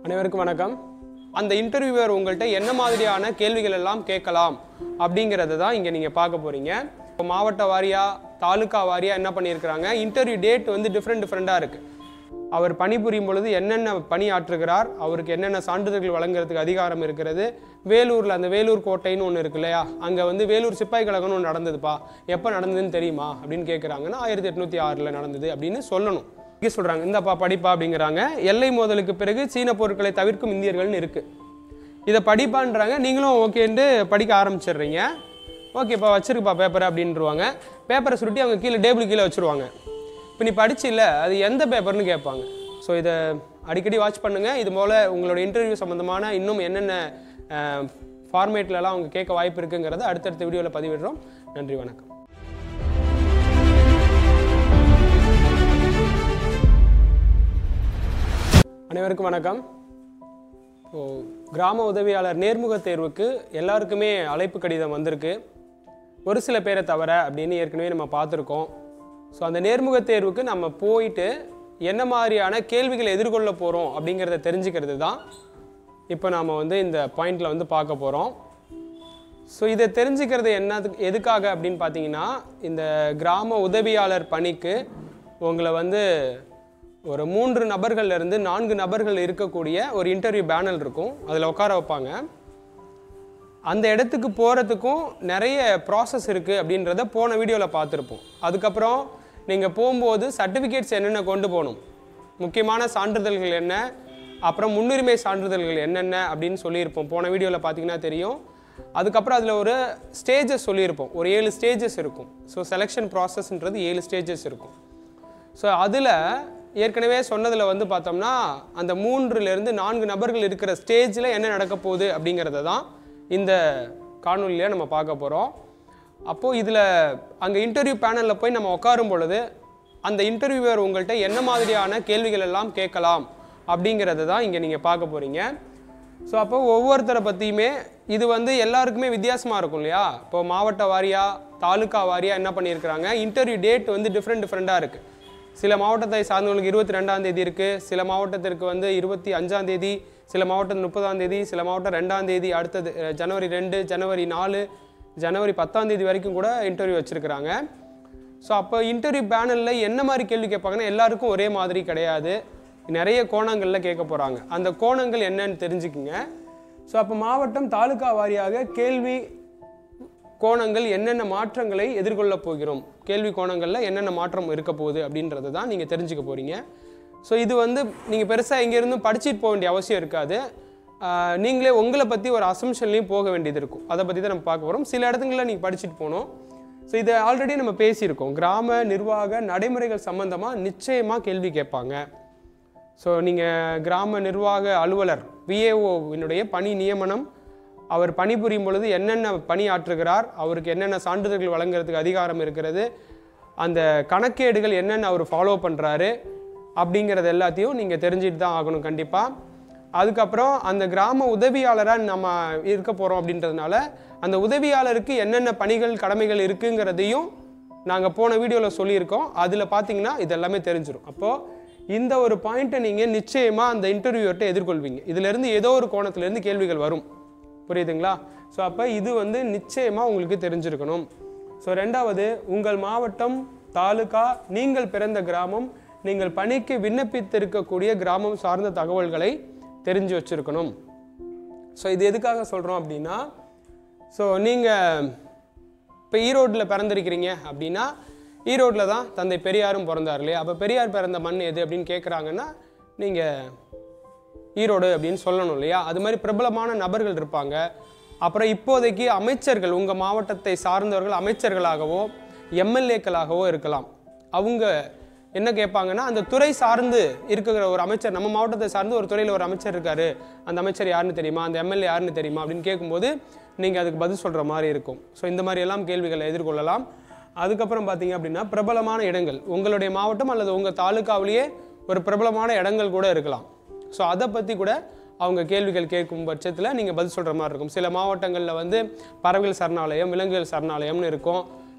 அனைவருக்கும் வணக்கம் அந்த இன்டர்வியூவர் உங்கள்கிட்ட என்ன மாதிரியான கேள்விகள் எல்லாம் கேட்கலாம் அப்படிங்கிறத தான் இங்கே நீங்கள் பார்க்க போகிறீங்க இப்போ மாவட்ட வாரியாக தாலுக்கா வாரியாக என்ன பண்ணியிருக்கிறாங்க இன்டர்வியூ டேட் வந்து டிஃப்ரெண்ட் டிஃப்ரெண்ட்டாக இருக்குது அவர் பணிபுரியும் பொழுது என்னென்ன பணி ஆற்றுகிறார் அவருக்கு என்னென்ன சான்றிதழ்கள் வழங்குறதுக்கு அதிகாரம் இருக்கிறது வேலூரில் அந்த வேலூர் கோட்டைன்னு ஒன்று இருக்கு இல்லையா அங்கே வந்து வேலூர் சிப்பாய் கழகம்னு ஒன்று நடந்ததுப்பா எப்போ நடந்ததுன்னு தெரியுமா அப்படின்னு கேட்குறாங்கன்னா ஆயிரத்தி எட்நூற்றி ஆறில் நடந்தது அப்படின்னு சொல்லணும் இங்கே சொல்கிறாங்க இந்தப்பா படிப்பா அப்படிங்கிறாங்க எல்லை மோதலுக்கு பிறகு சீன பொருட்களை தவிர்க்கும் இந்தியர்கள்னு இருக்குது இதை படிப்பான்றாங்க நீங்களும் ஓகேன்ட்டு படிக்க ஆரம்பிச்சிடுறீங்க ஓகேப்பா வச்சிருக்குப்பா பேப்பர் அப்படின்றவாங்க பேப்பரை சுருட்டி அவங்க கீழே டேபிள் கீழே வச்சுருவாங்க இப்போ நீ படிச்சில்ல அது எந்த பேப்பர்னு கேட்பாங்க ஸோ இதை அடிக்கடி வாட்ச் பண்ணுங்கள் இது போல் உங்களோட இன்டர்வியூ சம்மந்தமான இன்னும் என்னென்ன ஃபார்மேட்லலாம் அவங்க கேட்க வாய்ப்பு இருக்குங்கிறத அடுத்தடுத்த வீடியோவில் பதிவிடுறோம் நன்றி வணக்கம் அனைவருக்கும் வணக்கம் இப்போ கிராம உதவியாளர் நேர்முக தேர்வுக்கு எல்லாருக்குமே அழைப்பு கடிதம் வந்திருக்கு ஒரு சில பேரை தவிர அப்படின்னு ஏற்கனவே நம்ம பார்த்துருக்கோம் ஸோ அந்த நேர்முக தேர்வுக்கு நம்ம போயிட்டு என்ன மாதிரியான கேள்விகளை எதிர்கொள்ள போகிறோம் அப்படிங்கிறத தெரிஞ்சுக்கிறது தான் இப்போ நாம் வந்து இந்த பாயிண்டில் வந்து பார்க்க போகிறோம் ஸோ இதை தெரிஞ்சுக்கிறது என்னதுக்கு எதுக்காக அப்படின்னு பார்த்தீங்கன்னா இந்த கிராம உதவியாளர் பணிக்கு உங்களை வந்து ஒரு மூன்று நபர்கள்ல இருந்து நான்கு நபர்கள் இருக்கக்கூடிய ஒரு இன்டர்வியூ பேனல் இருக்கும் அதில் உட்கார வைப்பாங்க அந்த இடத்துக்கு போகிறதுக்கும் நிறைய ப்ராசஸ் இருக்குது அப்படின்றத போன வீடியோவில் பார்த்துருப்போம் அதுக்கப்புறம் நீங்கள் போகும்போது சர்டிஃபிகேட்ஸ் என்னென்ன கொண்டு போகணும் முக்கியமான சான்றிதழ்கள் என்ன அப்புறம் முன்னுரிமை சான்றிதழ்கள் என்னென்ன அப்படின்னு சொல்லியிருப்போம் போன வீடியோவில் பார்த்தீங்கன்னா தெரியும் அதுக்கப்புறம் அதில் ஒரு ஸ்டேஜஸ் சொல்லியிருப்போம் ஒரு ஏழு ஸ்டேஜஸ் இருக்கும் ஸோ செலெக்ஷன் ப்ராசஸ்ன்றது ஏழு ஸ்டேஜஸ் இருக்கும் ஸோ அதில் ஏற்கனவே சொன்னதில் வந்து பார்த்தோம்னா அந்த மூன்றுலேருந்து நான்கு நபர்கள் இருக்கிற ஸ்டேஜில் என்ன நடக்க போகுது அப்படிங்கிறத தான் இந்த காணொலியில் நம்ம பார்க்க போகிறோம் அப்போது இதில் அங்கே இன்டர்வியூ பேனலில் போய் நம்ம உட்காரும் பொழுது அந்த இன்டர்வியூவர் உங்கள்கிட்ட என்ன மாதிரியான கேள்விகள் எல்லாம் கேட்கலாம் அப்படிங்கிறத தான் இங்கே நீங்கள் பார்க்க போகிறீங்க ஸோ அப்போ ஒவ்வொருத்தரை பற்றியுமே இது வந்து எல்லாருக்குமே வித்தியாசமாக இருக்கும் இல்லையா இப்போ மாவட்ட வாரியாக தாலுக்கா வாரியாக என்ன பண்ணியிருக்கிறாங்க இன்டர்வியூ டேட் வந்து டிஃப்ரெண்ட் டிஃப்ரெண்ட்டாக இருக்குது சில மாவட்டத்தை சார்ந்தவங்களுக்கு இருபத்தி ரெண்டாம் தேதி இருக்குது சில மாவட்டத்திற்கு வந்து இருபத்தி அஞ்சாம் தேதி சில மாவட்டம் முப்பதாம் தேதி சில மாவட்டம் ரெண்டாம் தேதி அடுத்தது அஹ், ஜனவரி ரெண்டு ஜனவரி நாலு ஜனவரி பத்தாம் தேதி வரைக்கும் கூட இன்டர்வியூ வச்சுருக்கிறாங்க ஸோ அப்போ இன்டர்வியூ பேனலில் என்ன மாதிரி கேள்வி கேட்பாங்கன்னா எல்லாருக்கும் ஒரே மாதிரி கிடையாது நிறைய கோணங்களில் கேட்க போகிறாங்க அந்த கோணங்கள் என்னன்னு தெரிஞ்சுக்குங்க ஸோ அப்போ மாவட்டம் தாலுகா வாரியாக கேள்வி கோணங்கள் என்னென்ன மாற்றங்களை எதிர்கொள்ள போகிறோம் கேள்வி கோணங்களில் என்னென்ன மாற்றம் இருக்க போகுது அப்படின்றத தான் நீங்கள் தெரிஞ்சுக்க போகிறீங்க ஸோ இது வந்து நீங்கள் பெருசாக இங்கேருந்தும் படிச்சுட்டு போக வேண்டிய அவசியம் இருக்காது ஆஹ் நீங்களே உங்களை பற்றி ஒரு அசம்ஷன்லையும் போக வேண்டியது இருக்கும் அதை பற்றி தான் நம்ம பார்க்க போகிறோம் சில இடத்துங்களில் நீங்கள் படிச்சுட்டு போகணும் ஸோ இதை ஆல்ரெடி நம்ம பேசியிருக்கோம் கிராம நிர்வாக நடைமுறைகள் சம்மந்தமாக நிச்சயமாக கேள்வி கேட்பாங்க ஸோ நீங்கள் கிராம நிர்வாக அலுவலர் விஏஓவினுடைய பணி நியமனம் அவர் பணிபுரியும் பொழுது என்னென்ன பணி ஆற்றுகிறார் அவருக்கு என்னென்ன சான்றிதழ்கள் வழங்குறதுக்கு அதிகாரம் இருக்கிறது அந்த கணக்கேடுகள் என்னென்ன அவர் ஃபாலோ பண்ணுறாரு அப்படிங்கிறது எல்லாத்தையும் நீங்கள் தெரிஞ்சுட்டு தான் ஆகணும் கண்டிப்பாக அதுக்கப்புறம் அந்த கிராம உதவியாளராக நம்ம இருக்க போகிறோம் அப்படின்றதுனால அந்த உதவியாளருக்கு என்னென்ன பணிகள் கடமைகள் இருக்குங்கிறதையும் நாங்கள் போன வீடியோவில் சொல்லியிருக்கோம் அதில் பார்த்தீங்கன்னா இது எல்லாமே தெரிஞ்சிடும் அப்போது இந்த ஒரு பாயிண்ட்டை நீங்கள் நிச்சயமாக அந்த இன்டர்வியூவர்கிட்ட எதிர்கொள்வீங்க இதுலேருந்து ஏதோ ஒரு கோணத்துலேருந்து கேள்விகள் வரும் புரியுதுங்களா ஸோ அப்போ இது வந்து நிச்சயமாக உங்களுக்கு தெரிஞ்சிருக்கணும் ஸோ ரெண்டாவது உங்கள் மாவட்டம் தாலுகா நீங்கள் பிறந்த கிராமம் நீங்கள் பணிக்கு விண்ணப்பித்திருக்கக்கூடிய கிராமம் சார்ந்த தகவல்களை தெரிஞ்சு வச்சுருக்கணும் ஸோ இது எதுக்காக சொல்கிறோம் அப்படின்னா ஸோ நீங்கள் இப்போ ஈரோட்டில் பிறந்திருக்கிறீங்க அப்படின்னா ஈரோட்டில் தான் தந்தை பெரியாரும் பிறந்தார் இல்லையா அப்போ பெரியார் பிறந்த மண் எது அப்படின்னு கேட்குறாங்கன்னா நீங்கள் ஈரோடு அப்படின்னு சொல்லணும் இல்லையா அது மாதிரி பிரபலமான நபர்கள் இருப்பாங்க அப்புறம் இப்போதைக்கு அமைச்சர்கள் உங்கள் மாவட்டத்தை சார்ந்தவர்கள் அமைச்சர்களாகவோ எம்எல்ஏக்களாகவோ இருக்கலாம் அவங்க என்ன கேட்பாங்கன்னா அந்த துறை சார்ந்து இருக்கிற ஒரு அமைச்சர் நம்ம மாவட்டத்தை சார்ந்து ஒரு துறையில் ஒரு அமைச்சர் இருக்காரு அந்த அமைச்சர் யாருன்னு தெரியுமா அந்த எம்எல்ஏ யாருன்னு தெரியுமா அப்படின்னு கேட்கும்போது நீங்கள் அதுக்கு பதில் சொல்கிற மாதிரி இருக்கும் ஸோ இந்த மாதிரி எல்லாம் கேள்விகளை எதிர்கொள்ளலாம் அதுக்கப்புறம் பார்த்தீங்க அப்படின்னா பிரபலமான இடங்கள் உங்களுடைய மாவட்டம் அல்லது உங்கள் தாலுக்காவிலேயே ஒரு பிரபலமான இடங்கள் கூட இருக்கலாம் ஸோ அதை பற்றி கூட அவங்க கேள்விகள் கேட்கும் பட்சத்தில் நீங்கள் பதில் சொல்கிற மாதிரி இருக்கும் சில மாவட்டங்களில் வந்து பறவைகள் சரணாலயம் விலங்குகள் சரணாலயம்னு இருக்கும்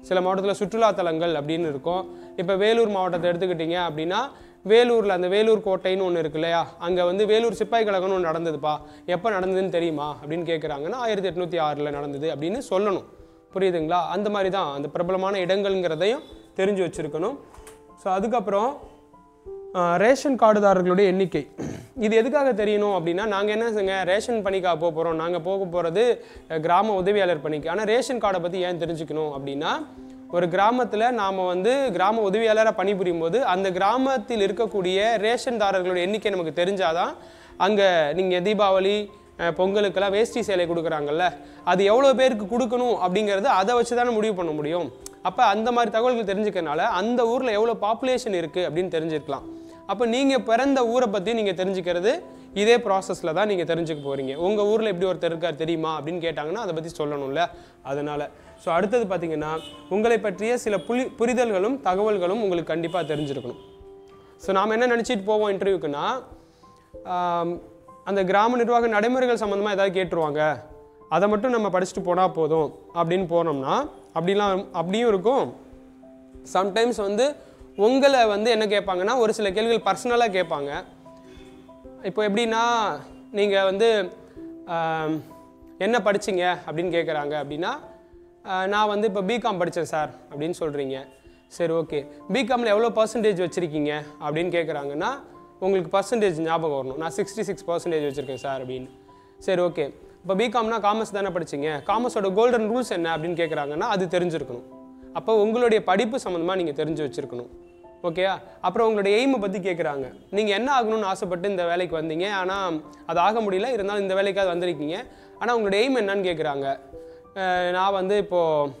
சில மாவட்டத்தில் சுற்றுலா தலங்கள் அப்படின்னு இருக்கும் இப்போ வேலூர் மாவட்டத்தை எடுத்துக்கிட்டிங்க அப்படின்னா வேலூரில் அந்த வேலூர் கோட்டைன்னு ஒன்று இருக்கு இல்லையா அங்கே வந்து வேலூர் சிப்பாய் கழகம்னு ஒன்று நடந்ததுப்பா எப்போ நடந்ததுன்னு தெரியுமா அப்படின்னு கேட்குறாங்கன்னா ஆயிரத்தி எட்நூற்றி ஆறில் நடந்தது அப்படின்னு சொல்லணும் புரியுதுங்களா அந்த மாதிரி தான் அந்த பிரபலமான இடங்கள்ங்கிறதையும் தெரிஞ்சு வச்சுருக்கணும் ஸோ அதுக்கப்புறம் ஆஹ், ரேஷன் கார்டுதாரர்களுடைய எண்ணிக்கை இது எதுக்காக தெரியணும் அப்படின்னா நாங்கள் என்ன செய்யுங்க ரேஷன் பணிக்கா போக போகிறோம் நாங்கள் போக போகிறது கிராம உதவியாளர் பணிக்கு ஆனால் ரேஷன் கார்டை பற்றி ஏன் தெரிஞ்சுக்கணும் அப்படின்னா ஒரு கிராமத்தில் நாம் வந்து கிராம உதவியாளராக பணிபுரியும் போது அந்த கிராமத்தில் இருக்கக்கூடிய ரேஷன்தாரர்களுடைய எண்ணிக்கை நமக்கு தெரிஞ்சாதான் அங்கே நீங்கள் தீபாவளி அஹ், பொங்கலுக்கெல்லாம் வேஷ்டி சேலை கொடுக்குறாங்கல்ல அது எவ்வளோ பேருக்கு கொடுக்கணும் அப்படிங்கிறது அதை வச்சு தானே முடிவு பண்ண முடியும் அப்போ அந்த மாதிரி தகவல்கள் தெரிஞ்சுக்கிறனால அந்த ஊரில் எவ்வளோ பாப்புலேஷன் இருக்குது அப்படின்னு தெரிஞ்சிருக்கலாம் அப்போ நீங்கள் பிறந்த ஊரை பற்றி நீங்கள் தெரிஞ்சுக்கிறது இதே ப்ராசஸில் தான் நீங்கள் தெரிஞ்சுக்க போகிறீங்க உங்கள் ஊரில் எப்படி ஒருத்தர் இருக்கார் தெரியுமா அப்படின்னு கேட்டாங்கன்னா அதை பற்றி சொல்லணும்ல அதனால் ஸோ அடுத்தது பார்த்தீங்கன்னா உங்களை பற்றிய சில புலி புரிதல்களும் தகவல்களும் உங்களுக்கு கண்டிப்பாக தெரிஞ்சிருக்கணும் ஸோ நாம் என்ன நினச்சிட்டு போவோம் இன்டர்வியூக்குன்னா ஆம், அந்த கிராம நிர்வாக நடைமுறைகள் சம்மந்தமாக ஏதாவது கேட்டுருவாங்க அதை மட்டும் நம்ம படிச்சுட்டு போனால் போதும் அப்படின்னு போனோம்னா அப்படிலாம் அப்படியும் இருக்கும் சம்டைம்ஸ் வந்து உங்களை வந்து என்ன கேட்பாங்கன்னா ஒரு சில கேள்விகள் பர்சனலாக கேட்பாங்க இப்போ எப்படின்னா நீங்கள் வந்து ஆம், என்ன படிச்சீங்க அப்படின்னு கேட்குறாங்க அப்படின்னா ஆ, நான் வந்து இப்போ பிகாம் படித்தேன் சார் அப்படின்னு சொல்கிறீங்க சரி ஓகே பிகாமில் எவ்வளோ பர்சன்டேஜ் வச்சுருக்கீங்க அப்படின்னு கேட்குறாங்கன்னா உங்களுக்கு பர்சன்டேஜ் ஞாபகம் வரணும் நான் சிக்ஸ்டி சிக்ஸ் பர்சன்டேஜ் வச்சுருக்கேன் சார் அப்படின்னு சரி ஓகே இப்போ பிகாம்னா காமர்ஸ் தானே படிச்சீங்க காமர்ஸோட கோல்டன் ரூல்ஸ் என்ன அப்படின்னு கேட்குறாங்கன்னா அது தெரிஞ்சிருக்கணும் அப்போ உங்களுடைய படிப்பு சம்மந்தமாக நீங்கள் தெரிஞ்சு வச்சுருக்கணும் ஓகேயா அப்புறம் உங்களுடைய எய்மை பற்றி கேட்குறாங்க நீங்கள் என்ன ஆகணும்னு ஆசைப்பட்டு இந்த வேலைக்கு வந்தீங்க ஆனால் அது ஆக முடியல இருந்தாலும் இந்த வேலைக்காவது வந்திருக்கீங்க ஆனால் உங்களுடைய எய்ம் என்னன்னு கேட்குறாங்க அஹ் நான் வந்து இப்போது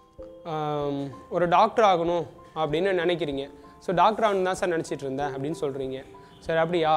ஒரு டாக்டர் ஆகணும் அப்படின்னு நினைக்கிறீங்க ஸோ டாக்டர் ஆகணும் தான் சார் நினச்சிட்டு இருந்தேன் அப்படின்னு சொல்கிறீங்க சரி அப்படியா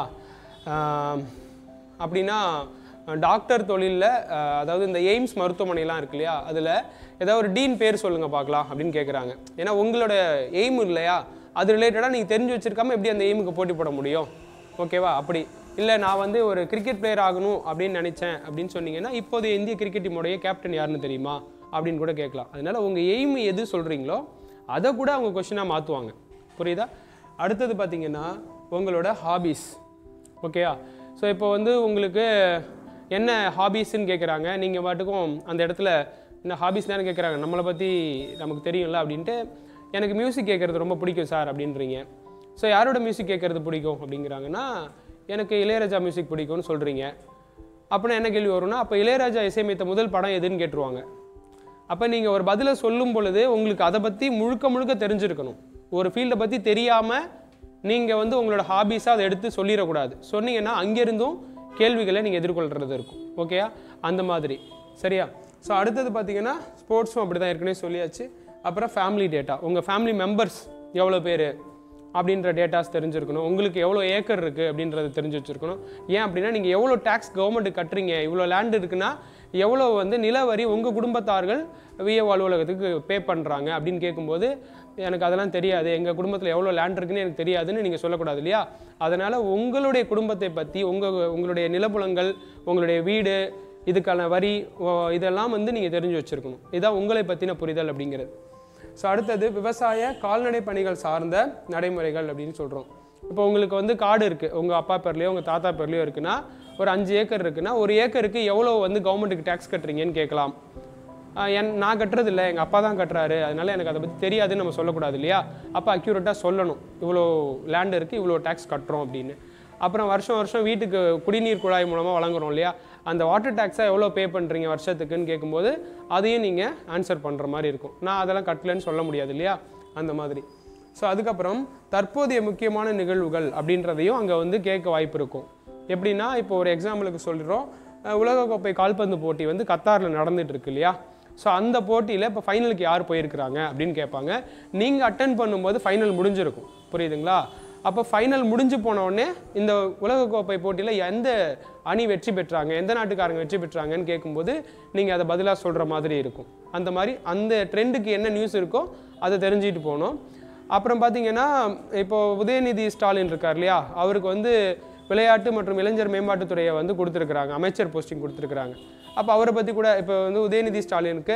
ஆம், அப்படின்னா டாக்டர் தொழிலில் அதாவது இந்த எய்ம்ஸ் மருத்துவமனைலாம் இருக்கு இல்லையா அதில் ஏதாவது ஒரு டீன் பேர் சொல்லுங்கள் பார்க்கலாம் அப்படின்னு கேட்குறாங்க ஏன்னா உங்களோட எய்ம் இல்லையா அது ரிலேட்டடாக நீங்கள் தெரிஞ்சு வச்சிருக்காம எப்படி அந்த எய்முக்கு போட்டி போட முடியும் ஓகேவா அப்படி இல்லை நான் வந்து ஒரு கிரிக்கெட் பிளேயர் ஆகணும் அப்படின்னு நினச்சேன் அப்படின்னு சொன்னீங்கன்னா இப்போது இந்திய கிரிக்கெட் டீமோடைய கேப்டன் யாருன்னு தெரியுமா அப்படின்னு கூட கேட்கலாம் அதனால உங்கள் எய்ம் எது சொல்கிறீங்களோ அதை கூட அவங்க கொஷினாக மாற்றுவாங்க புரியுதா அடுத்தது பார்த்தீங்கன்னா உங்களோட ஹாபீஸ் ஓகேயா ஸோ இப்போ வந்து உங்களுக்கு என்ன ஹாபீஸ்ன்னு கேட்குறாங்க நீங்கள் பாட்டுக்கும் அந்த இடத்துல என்ன ஹாபீஸ் தானே கேட்குறாங்க நம்மளை பற்றி நமக்கு தெரியும்ல அப்படின்ட்டு எனக்கு மியூசிக் கேட்குறது ரொம்ப பிடிக்கும் சார் அப்படின்றீங்க ஸோ யாரோட மியூசிக் கேட்குறது பிடிக்கும் அப்படிங்கிறாங்கன்னா எனக்கு இளையராஜா மியூசிக் பிடிக்கும்னு சொல்கிறீங்க அப்படின்னா என்ன கேள்வி வரும்னா அப்போ இளையராஜா இசையமைத்த முதல் படம் எதுன்னு கேட்டுருவாங்க அப்போ நீங்கள் ஒரு பதிலை சொல்லும் பொழுது உங்களுக்கு அதை பற்றி முழுக்க முழுக்க தெரிஞ்சிருக்கணும் ஒரு ஃபீல்டை பற்றி தெரியாமல் நீங்கள் வந்து உங்களோட ஹாபீஸாக அதை எடுத்து சொல்லிடக்கூடாது சொன்னீங்கன்னா அங்கேருந்தும் கேள்விகளை நீங்கள் எதிர்கொள்கிறது இருக்கும் ஓகேயா அந்த மாதிரி சரியா ஸோ அடுத்தது பார்த்தீங்கன்னா ஸ்போர்ட்ஸும் அப்படி தான் ஏற்கனவே சொல்லியாச்சு அப்புறம் ஃபேமிலி டேட்டா உங்கள் ஃபேமிலி மெம்பர்ஸ் எவ்வளோ பேர் அப்படின்ற டேட்டாஸ் தெரிஞ்சிருக்கணும் உங்களுக்கு எவ்வளோ ஏக்கர் இருக்குது அப்படின்றத தெரிஞ்சு வச்சுருக்கணும் ஏன் அப்படின்னா நீங்கள் எவ்வளோ டேக்ஸ் கவர்மெண்ட்டுக்கு கட்டுறீங்க இவ்வளோ லேண்ட் இருக்குன்னா எவ்வளோ வந்து நிலவரி உங்கள் குடும்பத்தார்கள் விஏ அலுவலகத்துக்கு பே பண்ணுறாங்க அப்படின்னு கேட்கும்போது எனக்கு அதெல்லாம் தெரியாது எங்கள் குடும்பத்தில் எவ்வளோ லேண்ட் இருக்குன்னு எனக்கு தெரியாதுன்னு நீங்கள் சொல்லக்கூடாது இல்லையா அதனால் உங்களுடைய குடும்பத்தை பற்றி உங்கள் உங்களுடைய நிலப்புலங்கள் உங்களுடைய வீடு இதுக்கான வரி ஓ- இதெல்லாம் வந்து நீங்கள் தெரிஞ்சு வச்சுருக்கணும் இதுதான் உங்களை பற்றின புரிதல் அப்படிங்கிறது ஸோ அடுத்தது விவசாய கால்நடை பணிகள் சார்ந்த நடைமுறைகள் அப்படின்னு சொல்கிறோம் இப்போ உங்களுக்கு வந்து காடு இருக்குது உங்கள் அப்பா பேர்லையோ உங்கள் தாத்தா பேர்லையோ இருக்குன்னா ஒரு அஞ்சு ஏக்கர் இருக்குன்னா ஒரு ஏக்கருக்கு எவ்வளோ வந்து கவர்மெண்ட்டுக்கு டேக்ஸ் கட்டுறீங்கன்னு கேட்கலாம் ஆஹ் என் நான் கட்டுறது இல்லை எங்கள் அப்பா தான் கட்டுறாரு அதனால எனக்கு அதை பற்றி தெரியாதுன்னு நம்ம சொல்லக்கூடாது இல்லையா அப்போ அக்யூரேட்டாக சொல்லணும் இவ்வளோ லேண்ட் இருக்குது இவ்வளோ டேக்ஸ் கட்டுறோம் அப்படின்னு அப்புறம் வருஷம் வருஷம் வீட்டுக்கு குடிநீர் குழாய் மூலமாக வழங்குறோம் இல்லையா அந்த வாட்டர் டேக்ஸை எவ்வளோ பே பண்ணுறீங்க வருஷத்துக்குன்னு கேட்கும்போது அதையும் நீங்கள் ஆன்சர் பண்ணுற மாதிரி இருக்கும் நான் அதெல்லாம் கட்டலன்னு சொல்ல முடியாது இல்லையா அந்த மாதிரி ஸோ அதுக்கப்புறம் தற்போதைய முக்கியமான நிகழ்வுகள் அப்படின்றதையும் அங்கே வந்து கேட்க வாய்ப்பு இருக்கும் எப்படின்னா இப்போ ஒரு எக்ஸாம்பிளுக்கு சொல்கிறோம் அஹ் உலகக்கோப்பை கால்பந்து போட்டி வந்து கத்தாரில் நடந்துட்டு இருக்கு இல்லையா ஸோ அந்த போட்டியில் இப்போ ஃபைனலுக்கு யார் போயிருக்கிறாங்க அப்படின்னு கேட்பாங்க நீங்கள் அட்டன் பண்ணும்போது ஃபைனல் முடிஞ்சிருக்கும் புரியுதுங்களா அப்போ ஃபைனல் முடிஞ்சு போன உடனே இந்த உலகக்கோப்பை போட்டியில் எந்த அணி வெற்றி பெற்றாங்க எந்த நாட்டுக்காரங்க வெற்றி பெற்றாங்கன்னு கேட்கும்போது நீங்கள் அதை பதிலாக சொல்கிற மாதிரி இருக்கும் அந்த மாதிரி அந்த ட்ரெண்டுக்கு என்ன நியூஸ் இருக்கோ அதை தெரிஞ்சுட்டு போகணும் அப்புறம் பார்த்தீங்கன்னா இப்போ உதயநிதி ஸ்டாலின் இருக்கார் இல்லையா அவருக்கு வந்து விளையாட்டு மற்றும் இளைஞர் மேம்பாட்டுத்துறையை வந்து கொடுத்துருக்குறாங்க அமைச்சர் போஸ்டிங் கொடுத்துருக்குறாங்க அப்போ அவரை பற்றி கூட இப்போ வந்து உதயநிதி ஸ்டாலினுக்கு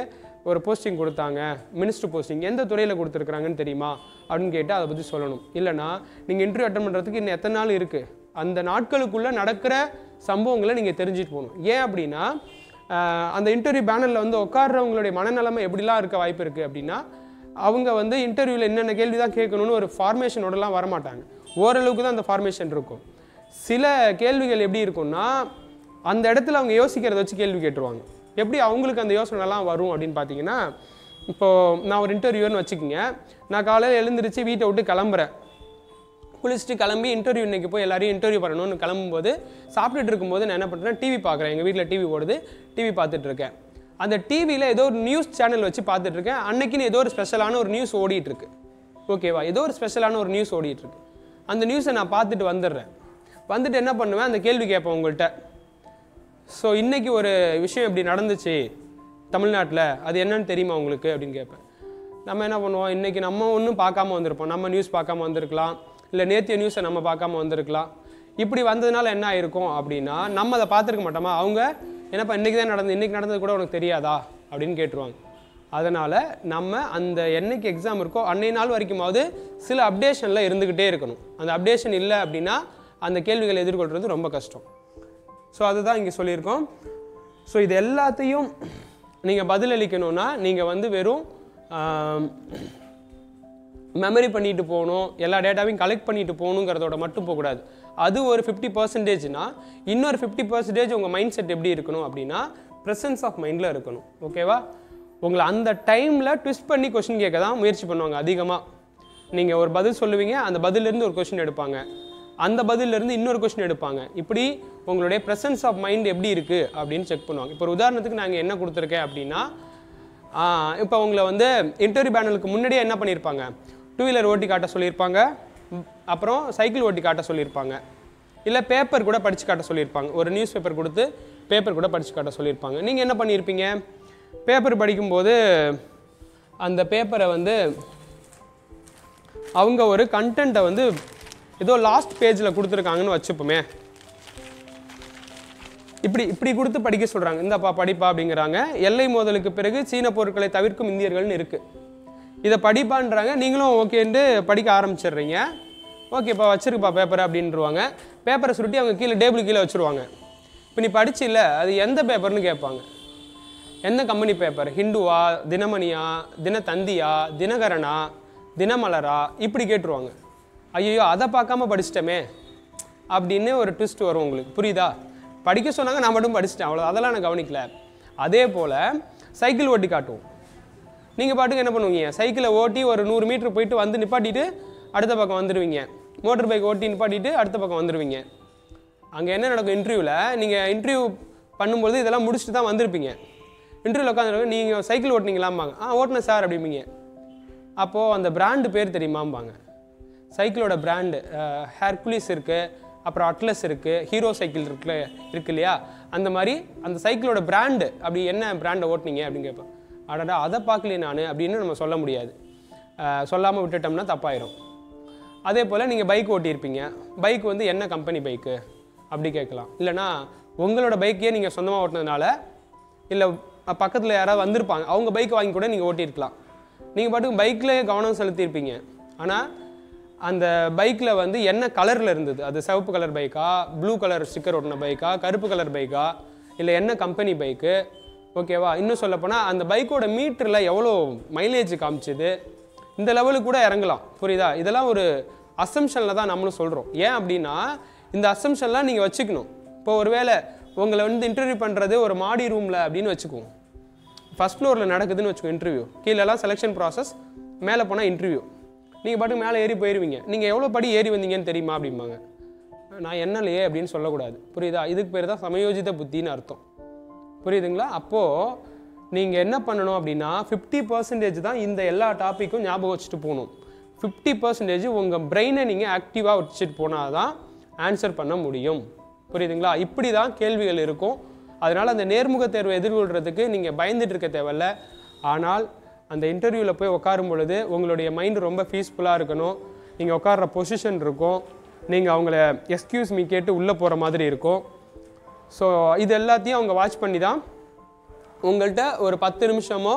ஒரு போஸ்டிங் கொடுத்தாங்க மினிஸ்டர் போஸ்டிங் எந்த துறையில் கொடுத்துருக்குறாங்கன்னு தெரியுமா அப்படின்னு கேட்டு அதை பற்றி சொல்லணும் இல்லைனா நீங்கள் இன்டர்வியூ அட்டன் பண்ணுறதுக்கு இன்னும் எத்தனை நாள் இருக்குது அந்த நாட்களுக்குள்ளே நடக்கிற சம்பவங்களை நீங்கள் தெரிஞ்சுட்டு போகணும் ஏன் அப்படின்னா ஆஹ், அந்த இன்டர்வியூ பேனரில் வந்து உட்கார்றவங்களுடைய மனநிலைமை எப்படிலாம் இருக்க வாய்ப்பு இருக்குது அப்படின்னா அவங்க வந்து இன்டர்வியூவில் என்னென்ன கேள்வி தான் கேட்கணும்னு ஒரு ஃபார்மேஷனோடலாம் வரமாட்டாங்க ஓரளவுக்கு தான் அந்த ஃபார்மேஷன் இருக்கும் சில கேள்விகள் எப்படி இருக்கும்னா அந்த இடத்துல அவங்க யோசிக்கிறத வச்சு கேள்வி கேட்டுருவாங்க எப்படி அவங்களுக்கு அந்த யோசனைலாம் வரும் அப்படின்னு பார்த்தீங்கன்னா இப்போது நான் ஒரு இன்டர்வியூன்னு வச்சுக்கோங்க நான் காலையில் எழுந்திரிச்சு வீட்டை விட்டு கிளம்புறேன் குளிச்சுட்டு கிளம்பி இன்டர்வியூ இன்னைக்கு போய் எல்லாரையும் இன்டர்வியூ பண்ணணும்னு கிளம்பும்போது சாப்பிட்டுட்டு இருக்கும்போது நான் என்ன பண்ணுறேன் டிவி பார்க்குறேன் எங்கள் வீட்டில் டிவி ஓடுது டிவி பார்த்துட்டு இருக்கேன் அந்த டிவியில் ஏதோ ஒரு நியூஸ் சேனல் வச்சு பார்த்துட்டு இருக்கேன் அன்னைக்குன்னு ஏதோ ஒரு ஸ்பெஷலான ஒரு நியூஸ் ஓடிட்டு இருக்கு ஓகேவா ஏதோ ஒரு ஸ்பெஷலான ஒரு நியூஸ் ஓடிட்டு இருக்கு அந்த நியூஸை நான் பார்த்துட்டு வந்துடுறேன் வந்துட்டு என்ன பண்ணுவேன் அந்த கேள்வி கேட்பேன் உங்கள்கிட்ட ஸோ இன்னைக்கு ஒரு விஷயம் இப்படி நடந்துச்சு தமிழ்நாட்டில் அது என்னன்னு தெரியுமா உங்களுக்கு அப்படின்னு கேட்பேன் நம்ம என்ன பண்ணுவோம் இன்னைக்கு நம்ம ஒன்றும் பார்க்காம வந்திருப்போம் நம்ம நியூஸ் பார்க்காம வந்திருக்கலாம் இல்லை நேத்திய நியூஸை நம்ம பார்க்காம வந்திருக்கலாம் இப்படி வந்ததுனால என்ன ஆயிருக்கும் அப்படின்னா நம்ம அதை பார்த்துருக்க மாட்டோமா அவங்க என்னப்பா இன்னைக்கு தான் நடந்தது இன்னைக்கு நடந்தது கூட உனக்கு தெரியாதா அப்படின்னு கேட்டுருவாங்க அதனால் நம்ம அந்த என்னைக்கு எக்ஸாம் இருக்கோ அன்னை நாள் வரைக்குமாவது சில அப்டேஷனில் இருந்துக்கிட்டே இருக்கணும் அந்த அப்டேஷன் இல்லை அப்படின்னா அந்த கேள்விகளை எதிர்கொள்கிறது ரொம்ப கஷ்டம் ஸோ அதுதான் இங்கே சொல்லியிருக்கோம் ஸோ இது எல்லாத்தையும் நீங்கள் பதிலளிக்கணும்னா நீங்கள் வந்து வெறும் மெமரி பண்ணிட்டு போகணும் எல்லா டேட்டாவையும் கலெக்ட் பண்ணிட்டு போகணுங்கிறதோட மட்டும் போகக்கூடாது அது ஒரு ஃபிஃப்டி பர்சன்டேஜ்னா இன்னொரு ஃபிஃப்டி பர்சன்டேஜ் உங்கள் மைண்ட் செட் எப்படி இருக்கணும் அப்படின்னா ப்ரெசன்ஸ் ஆஃப் மைண்டில் இருக்கணும் ஓகேவா உங்களை அந்த டைமில் ட்விஸ்ட் பண்ணி கொஷின் கேட்க தான் முயற்சி பண்ணுவாங்க அதிகமாக நீங்கள் ஒரு பதில் சொல்லுவீங்க அந்த பதிலிருந்து ஒரு கொஷின் எடுப்பாங்க அந்த பதிலிருந்து இன்னொரு கொஷின் எடுப்பாங்க இப்படி உங்களுடைய ப்ரெசன்ஸ் ஆஃப் மைண்ட் எப்படி இருக்குது அப்படின்னு செக் பண்ணுவாங்க இப்போ ஒரு உதாரணத்துக்கு நாங்கள் என்ன கொடுத்துருக்கேன் அப்படின்னா இப்போ உங்களை வந்து இன்டர்வியூ பேனலுக்கு முன்னாடியே என்ன பண்ணியிருப்பாங்க டூ வீலர் ஓட்டி காட்ட சொல்லியிருப்பாங்க ம், அப்புறம் சைக்கிள் ஓட்டி காட்ட சொல்லியிருப்பாங்க இல்லை பேப்பர் கூட படித்து காட்ட சொல்லியிருப்பாங்க ஒரு நியூஸ் பேப்பர் கொடுத்து பேப்பர் கூட படித்து காட்ட சொல்லியிருப்பாங்க நீங்கள் என்ன பண்ணியிருப்பீங்க பேப்பர் படிக்கும்போது அந்த பேப்பரை வந்து அவங்க ஒரு கண்டென்ட்டை வந்து ஏதோ லாஸ்ட் பேஜில் கொடுத்துருக்காங்கன்னு வச்சுப்போமே இப்படி இப்படி கொடுத்து படிக்க சொல்கிறாங்க இந்தப்பா படிப்பா அப்படிங்கிறாங்க எல்லை மோதலுக்கு பிறகு சீன பொருட்களை தவிர்க்கும் இந்தியர்கள்னு இருக்குது இதை படிப்பான்றாங்க நீங்களும் ஓகேன்ட்டு படிக்க ஆரம்பிச்சிடுறீங்க ஓகேப்பா வச்சிருக்குப்பா பேப்பர் அப்படின்றவாங்க பேப்பரை சுருட்டி அவங்க கீழே டேபிள் கீழே வச்சுருவாங்க இப்போ நீ படிச்சில்ல அது எந்த பேப்பர்னு கேட்பாங்க எந்த கம்பெனி பேப்பர் ஹிந்துவா தினமணியா தினத்தந்தியா தினகரனா தினமலரா இப்படி கேட்டுருவாங்க ஐயோ அதை பார்க்காம படிச்சிட்டோமே அப்படின்னு ஒரு ட்விஸ்ட் வரும் உங்களுக்கு புரியுதா படிக்க சொன்னாங்க நான் மட்டும் படிச்சிட்டேன் அவ்வளோ அதெல்லாம் நான் கவனிக்கல அதே போல் சைக்கிள் ஓட்டி காட்டுவோம் நீங்கள் பாட்டுக்கு என்ன பண்ணுவீங்க சைக்கிளை ஓட்டி ஒரு நூறு மீட்டர் போயிட்டு வந்து நிப்பாட்டிட்டு அடுத்த பக்கம் வந்துடுவீங்க மோட்டர் பைக் ஓட்டி நிப்பாட்டிட்டு அடுத்த பக்கம் வந்துடுவீங்க அங்கே என்ன நடக்கும் இன்டர்வியூவில் நீங்கள் இன்டர்வியூ பண்ணும்போது இதெல்லாம் முடிச்சுட்டு தான் வந்திருப்பீங்க இன்டர்வியூவில் உட்காந்து நீங்கள் சைக்கிள் ஓட்டினீங்களாம்பாங்க ஆ ஓட்டினேன் சார் அப்படிம்பீங்க அப்போது அந்த பிராண்டு பேர் தெரியுமாம்பாங்க சைக்கிளோட பிராண்டு ஹேர்குலிஸ் இருக்குது அப்புறம் அட்லஸ் இருக்குது ஹீரோ சைக்கிள் இருக்குல்ல இருக்கு இல்லையா அந்த மாதிரி அந்த சைக்கிளோட பிராண்டு அப்படி என்ன பிராண்டை ஓட்டுனீங்க அப்படின்னு கேட்பேன் அடடா அதை பார்க்கலையே நான் அப்படின்னு நம்ம சொல்ல முடியாது சொல்லாமல் விட்டுட்டோம்னா தப்பாயிரும் அதே போல் நீங்கள் பைக் ஓட்டியிருப்பீங்க பைக் வந்து என்ன கம்பெனி பைக்கு அப்படி கேட்கலாம் இல்லைனா உங்களோட பைக்கே நீங்கள் சொந்தமாக ஓட்டினதுனால இல்லை பக்கத்தில் யாராவது வந்திருப்பாங்க அவங்க பைக் வாங்கி கூட நீங்கள் ஓட்டியிருக்கலாம் நீங்கள் பாட்டுக்கு பைக்கில் கவனம் செலுத்தியிருப்பீங்க ஆனால் அந்த பைக்கில் வந்து என்ன கலரில் இருந்தது அது சிவப்பு கலர் பைக்கா ப்ளூ கலர் ஸ்டிக்கர் ஒட்டின பைக்கா கருப்பு கலர் பைக்கா இல்லை என்ன கம்பெனி பைக்கு ஓகேவா இன்னும் சொல்லப்போனால் அந்த பைக்கோட மீட்டரில் எவ்வளோ மைலேஜ் காமிச்சுது இந்த லெவலுக்கு கூட இறங்கலாம் புரியுதா இதெல்லாம் ஒரு அசம்ஷனில் தான் நம்மளும் சொல்கிறோம் ஏன் அப்படின்னா இந்த அசம்ஷன்லாம் நீங்கள் வச்சுக்கணும் இப்போ ஒருவேளை உங்களை வந்து இன்டர்வியூ பண்ணுறது ஒரு மாடி ரூமில் அப்படின்னு வச்சுக்குவோம் ஃபஸ்ட் ஃப்ளோரில் நடக்குதுன்னு வச்சுக்கோ இன்டர்வியூ கீழெல்லாம் செலெக்ஷன் ப்ராசஸ் மேலே போனால் இன்டர்வியூ நீங்கள் பாட்டுக்கு மேலே ஏறி போயிருவீங்க நீங்கள் எவ்வளோ படி ஏறி வந்தீங்கன்னு தெரியுமா அப்படிம்பாங்க நான் என்னலையே அப்படின்னு சொல்லக்கூடாது புரியுதா இதுக்கு பேர் தான் சமயோஜித புத்தின்னு அர்த்தம் புரியுதுங்களா அப்போது நீங்கள் என்ன பண்ணணும் அப்படின்னா ஃபிஃப்டி பர்சன்டேஜ் தான் இந்த எல்லா டாப்பிக்கும் ஞாபகம் வச்சுட்டு போகணும் ஃபிஃப்டி பர்சன்டேஜ் உங்கள் பிரெயினை நீங்கள் ஆக்டிவாக வச்சுட்டு போனால் தான் ஆன்சர் பண்ண முடியும் புரியுதுங்களா இப்படி தான் கேள்விகள் இருக்கும் அதனால் அந்த நேர்முக தேர்வை எதிர்கொள்கிறதுக்கு நீங்கள் பயந்துட்டு இருக்க தேவையில்ல ஆனால் அந்த இன்டர்வியூவில் போய் உட்காரும் பொழுது உங்களுடைய மைண்டு ரொம்ப பீஸ்ஃபுல்லாக இருக்கணும் நீங்கள் உட்கார்ற பொசிஷன் இருக்கும் நீங்கள் அவங்கள எக்ஸ்கியூஸ் மீ கேட்டு உள்ளே போகிற மாதிரி இருக்கும் ஸோ இது எல்லாத்தையும் அவங்க வாட்ச் பண்ணி தான் உங்கள்கிட்ட ஒரு பத்து நிமிஷமோ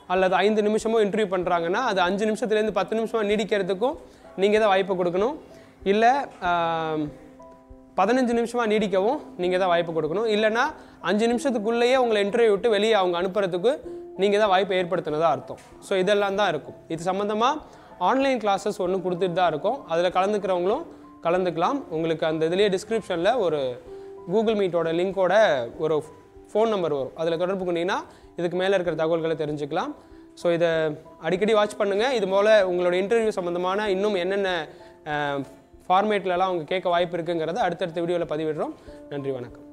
அல்லது ஐந்து நிமிஷமோ இன்டர்வியூ பண்ணுறாங்கன்னா அது அஞ்சு நிமிஷத்துலேருந்து பத்து நிமிஷமாக நீடிக்கிறதுக்கும் நீங்கள் தான் வாய்ப்பு கொடுக்கணும் இல்லை பதினஞ்சு நிமிஷமாக நீடிக்கவும் நீங்கள் தான் வாய்ப்பு கொடுக்கணும் இல்லைன்னா அஞ்சு நிமிஷத்துக்குள்ளேயே உங்களை இன்டர்வியூ விட்டு வெளியே அவங்க அனுப்புறதுக்கு நீங்கள் தான் வாய்ப்பு ஏற்படுத்தினதா அர்த்தம் ஸோ இதெல்லாம் தான் இருக்கும் இது சம்மந்தமாக ஆன்லைன் கிளாஸஸ் ஒன்று கொடுத்துட்டு தான் இருக்கும் அதில் கலந்துக்கிறவங்களும் கலந்துக்கலாம் உங்களுக்கு அந்த இதுலேயே டிஸ்கிரிப்ஷனில் ஒரு கூகுள் மீட்டோட லிங்கோட ஒரு ஃபோன் நம்பர் வரும் அதில் தொடர்பு கொண்டீங்கன்னா இதுக்கு மேலே இருக்கிற தகவல்களை தெரிஞ்சுக்கலாம் ஸோ இதை அடிக்கடி வாட்ச் பண்ணுங்கள் இது போல் உங்களோட இன்டர்வியூ சம்மந்தமான இன்னும் என்னென்ன ஃபார்மேட்லலாம் அவங்க கேட்க வாய்ப்பு இருக்குங்கிறத அடுத்தடுத்த வீடியோவில் பதிவிடுறோம் நன்றி வணக்கம்